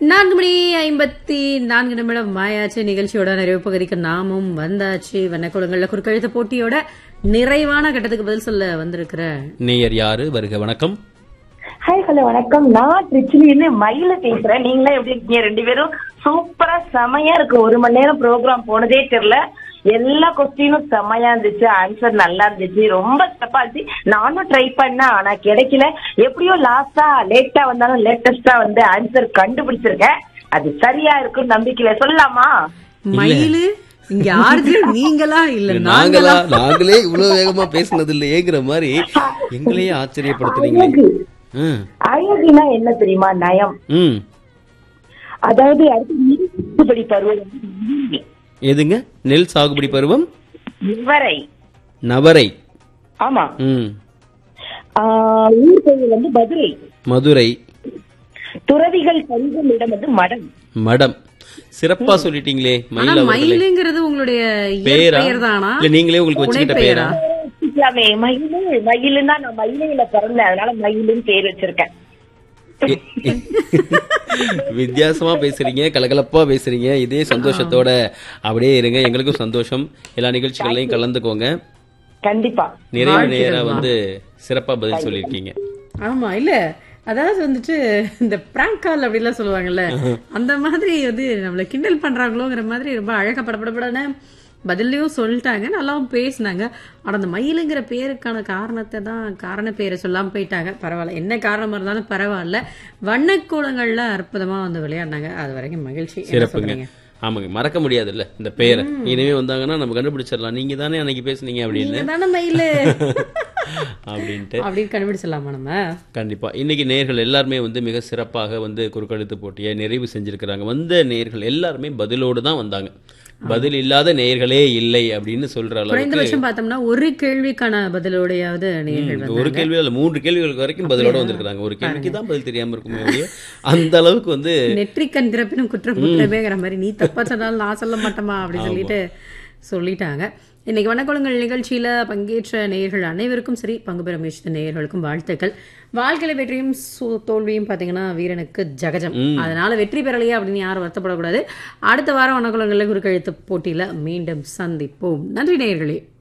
நான்கு மணி ஐம்பத்தி நான்கு நிமிடம் மாயாச்சு நிகழ்ச்சியோட நிறைவு பகுதிக்கு நாமும் வந்தாச்சு வண்ணக்குளங்கள்ல குறுக்கெழுத்து போட்டியோட நிறைவான கட்டத்துக்கு பதில் சொல்ல வந்திருக்கிற நேயர் யாரு வருக வணக்கம் ஹாய் ஹலோ வணக்கம் நான் திருச்சிலிருந்து மயில பேசுறேன் நீங்களே எப்படி இருக்கீங்க ரெண்டு பேரும் சூப்பரா செமையா இருக்கு ஒரு மணி நேரம் ப்ரோக்ராம் போனதே தெரியல எல்லா கொஸ்டினும் செமையா இருந்துச்சு ஆன்சர் நல்லா இருந்துச்சு ரொம்ப சிறப்பா இருந்துச்சு நானும் ட்ரை பண்ணேன் ஆனா கிடைக்கல எப்படியோ லாஸ்டா லேட்டா வந்தாலும் லேட்டஸ்டா வந்து ஆன்சர் கண்டுபிடிச்சிருக்கேன் அது சரியா இருக்கும் நம்பிக்கையில சொல்லலாமா மயிலு இங்க ஆறுது நீங்களா இல்ல நாங்களா நாங்களா நாங்களே இவ்வளவு வேகமா பேசுனது இல்லையேங்கிற மாதிரி எங்களையே ஆச்சரியப்படுத்துறீங்களே அழகு ம், அழகுனா என்ன தெரியுமா நயம் ம் அதாவது அடுத்து படி பருவம் எதுங்க நெல் சாகுபடி பருவம் இவரை நவரை ஆமா ம் ஆஹ் ஊர் பெயர் வந்து மதுரை மதுரை துறவிகள் தங்கும் இடம் வந்து மடம் மடம் சிறப்பா சொல்லிட்டீங்களே ஆனா மயில் அவர்களே மயிலுங்கிறது உங்களுடைய பேரா பெயர் தானா இல்ல நீங்களே உங்களுக்கு வச்சுக்கிட்ட பேரா வச்சுக்கலாமே மயிலு மயிலுன்னா நான் மயிலையில பிறந்தேன் அதனால மயிலுன்னு பேர் வச்சிருக்கேன் வித்தியாசமா பேசுறீங்க கலகலப்பா பேசுறீங்க இதே சந்தோஷத்தோட அப்படியே இருங்க எங்களுக்கும் சந்தோஷம் எல்லா நிகழ்ச்சிகள்லயும் கலந்துக்கோங்க கண்டிப்பா நிறைய நேரா வந்து சிறப்பா பதில் சொல்லியிருக்கீங்க ஆமா இல்ல அதாவது வந்துட்டு இந்த பிராங்க் கால் அப்படிலாம் சொல்லுவாங்கல்ல அந்த மாதிரி வந்து நம்மள கிண்டல் பண்றாங்களோங்கிற மாதிரி ரொம்ப அழகா படபடபடன்னு பதிலையும் சொல்லிட்டாங்க நல்லாவும் பேசினாங்க ஆனா அந்த மயிலுங்கிற பேருக்கான காரணத்தை தான் காரண பேரை சொல்லாம போயிட்டாங்க பரவாயில்ல என்ன காரணமா இருந்தாலும் பரவாயில்ல வண்ணக்கூடங்கள்ல அற்புதமா வந்து விளையாடினாங்க அது வரைக்கும் மகிழ்ச்சி என்ன சிறப்புங்க சொல்றீங்க ஆமாங்க மறக்க முடியாதுல்ல இந்த பெயரை இனிமே வந்தாங்கன்னா நம்ம கண்டுபிடிச்சிடலாம் நீங்க தானே அன்னைக்கு பேசுனீங்க அப்படின்னு நீங்க தானே மயிலு அப்படின்ட்டு அப்படின்னு கண்டுபிடிச்சிடலாமா நம்ம கண்டிப்பா இன்னைக்கு நேர்கள் எல்லாருமே வந்து மிக சிறப்பாக வந்து குறுக்கெழுத்து போட்டியை நிறைவு செஞ்சிருக்கிறாங்க வந்த நேர்கள் எல்லாருமே பதிலோடு தான் வந்தாங்க பதில் இல்லாத நேயர்களே இல்லை அப்படின்னு சொல்ற அளவுக்கு குறைந்தபட்சம் பார்த்தோம்னா ஒரு கேள்விக்கான பதிலோடையாவது நேர்கள் ம், ஒரு கேள்வி அல்ல மூன்று கேள்விகளுக்கு வரைக்கும் பதிலோட வந்திருக்காங்க ஒரு கேள்விக்கு தான் பதில் தெரியாம இருக்குமே ஒழிய அந்த அளவுக்கு வந்து நெற்றிக்கண் திறப்பினும் குற்றம் குற்றமேங்கிற மாதிரி நீ தப்பா சொன்னாலும் நான் சொல்ல மாட்டேமா அப்படின்னு சொல்லிட்டு சொல்லிட்டாங்க இன்னைக்கு வண்ணக்குளங்கள் நிகழ்ச்சியில பங்கேற்ற நேயர்கள் அனைவருக்கும் சரி பங்கு பெற முயற்சித்த நேயர்களுக்கும் வாழ்த்துக்கள் வாழ்க்கையில வெற்றியும் சு- தோல்வியும் பாத்தீங்கன்னா வீரனுக்கு ஜகஜம் அதனால வெற்றி பெறலையே அப்படின்னு யாரும் வருத்தப்படக்கூடாது அடுத்த வாரம் வண்ணக்குளங்கள்ல குறுக்கெழுத்து போட்டியில மீண்டும் சந்திப்போம் நன்றி நேயர்களே